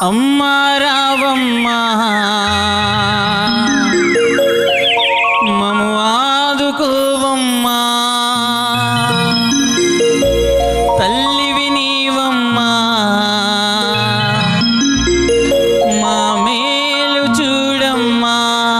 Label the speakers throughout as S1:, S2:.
S1: అమ్మా రావమ్మా మము ఆదుకోవమ్మా తల్లివి నీవమ్మా మా మేలు చూడమ్మా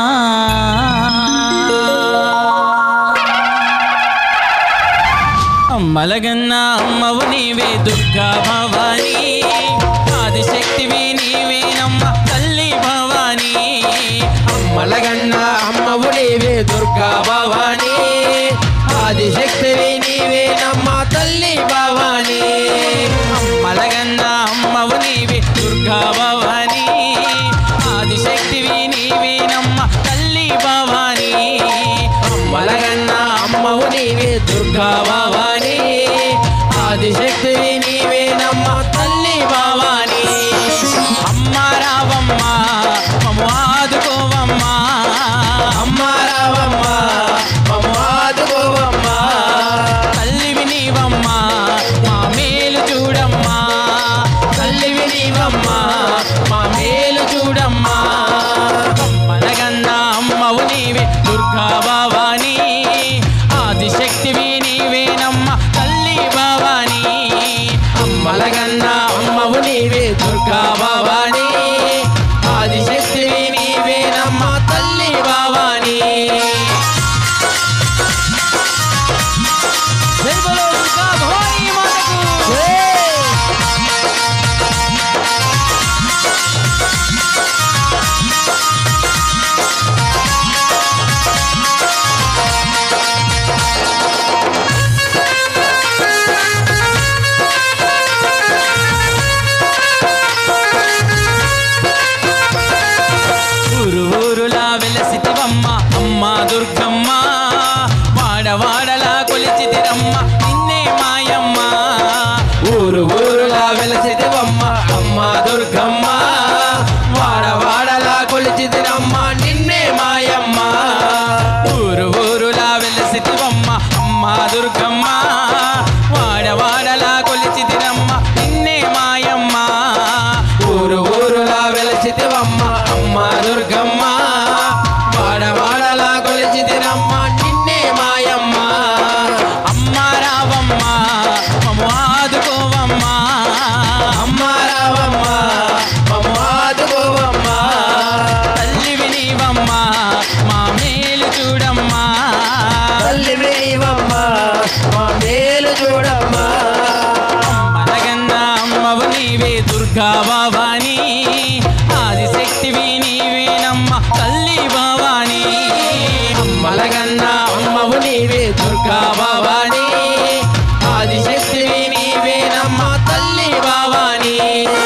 S1: అమ్మలగన్న అమ్మవు నీవే దుర్గా భవానీ ఆదిశక్తివి నీవేనమ్మ తల్లి భవానీ
S2: మలగన్న అమ్మవు నీవే దుర్గా భవానీ ఆదిశక్తివి నీవే నమ్మ తల్లి భవానీ
S1: అమ్మలగన్న అమ్మవు నీవే దుర్గా భవానీ ఆదిశక్తివి నీవేనమ్మ తల్లి భవానీ
S2: మలగన్న అమ్మవు నీవే దుర్గా భవానీ ఆదిశక్తివి నీవే నమ్మ తల్లి భవానీ
S1: అమ్మ రావమ్మ మము ఆదుకోవమ్మా
S2: అమ్మ రావమ్మ మమ్మ ఆదుకోవమ్మ
S1: తల్లివి నీవమ్మ మా మేలు చూడమ్మా
S2: తల్లివి నీవమ్మ మా మేలు చూడమ్మా
S1: మనగన్న అమ్మవు నీవే దుర్గా భవానీ ఆదిశక్తివి నీవేనమ్మ తల్లి భవానీ
S2: మలగన్న అమ్మవు నీవే దుర్గా భవానీ ఆదిశక్తివి నీవే నమ్మ తల్లి భవానీ
S1: జై బలో దుర్గా భవానీ మాతకు ఊరు ఊరులా వెలసితివమ్మ అమ్మ దుర్గమ్మ వాడవాడలా కొలిచితిరమ్మ నిన్నే మాయమ్మ
S2: ఊరు ఊరులా వెలసిదివమ్మ అమ్మ దుర్గమ్మ వాడ వాడలా కొలిచిదిరమ్మ నిన్నే మాయమ్మ
S1: ఊరు ఊరులా వెలసితివమ్మ అమ్మ దుర్గమ్మ వాడవాడలా కొలిచితిరమ్మ నిన్నే మాయమ్మ
S2: ఊరు ఊరులా వెలసిదివమ్మ అమ్మ దుర్గమ్మ వాడ వాడలా కొలిచిదిరమ్మ నిన్నే మాయమ్మ
S1: అమ్మ రావమ్మ మము ఆదుకోవమ్మ
S2: అమ్మ రావమ్మ మమ్మ ఆదుకోవమ్మ
S1: తల్లివి నీవమ్మ మా మేలు చూడమ్మా
S2: తల్లి వేయవమ్మ మా మేలు చూడమ్మా
S1: మనగన్న అమ్మవు నీవే దుర్గా భవానీ ఆదిశక్తివి నీవేనమ్మ తల్లి భవానీ
S2: మలగన్న అమ్మవు నీవే దుర్గా భవానీ ఆదిశక్తివి నీవే నమ్మ తల్లి భవానీ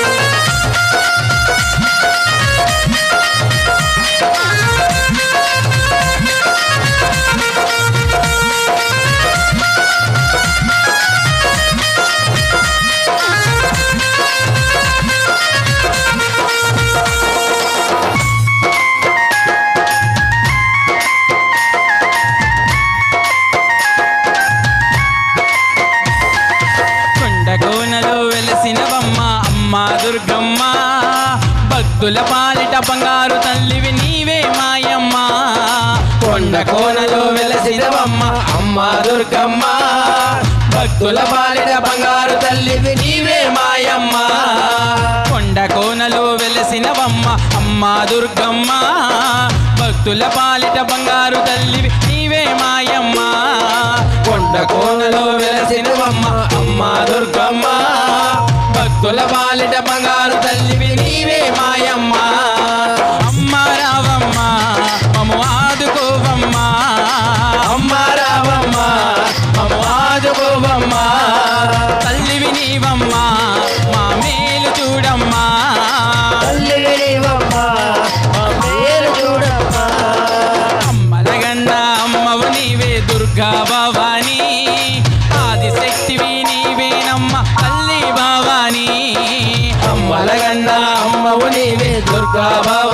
S1: కొండ కోనలో వెలసినవమ్మ అమ్మ దుర్గమ్మ భక్తుల పాలిట బంగారు తల్లివి నీవే మాయమ్మ
S2: కొండ కోనలో వెలసిదవమ్మ అమ్మ దుర్గమ్మ భక్తుల బాలిడ బంగారు తల్లివి నీవే మాయమ్మ
S1: కొండ కోనలో వెలసినవమ్మ అమ్మ దుర్గమ్మ భక్తుల పాలిట బంగారు తల్లివి నీవే మాయమ్మ
S2: కొండ కోనలో వెలసినవమ్మ అమ్మ దుర్గమ్మ భక్తుల బాలిడ బంగారు తల్లివి నీవే మాయమ్మ
S1: అమ్మ రావమ్మ మము ఆదుకోవమ్మ
S2: అమ్మ రావమ్మ అమ్మ ఆదుకోవమ్మ
S1: తల్లివి నీవమ్మ మా మేలు చూడమ్మా
S2: తల్లి నీవమ్మ మా పేరు చూడమ్మ
S1: అమ్మలగన్న అమ్మవు నీవే దుర్గా భవానీ ఆదిశక్తివి నీవేనమ్మ తల్లి భవానీ
S2: అమ్మలగన్న అమ్మవు నీవే దుర్గా భవానీ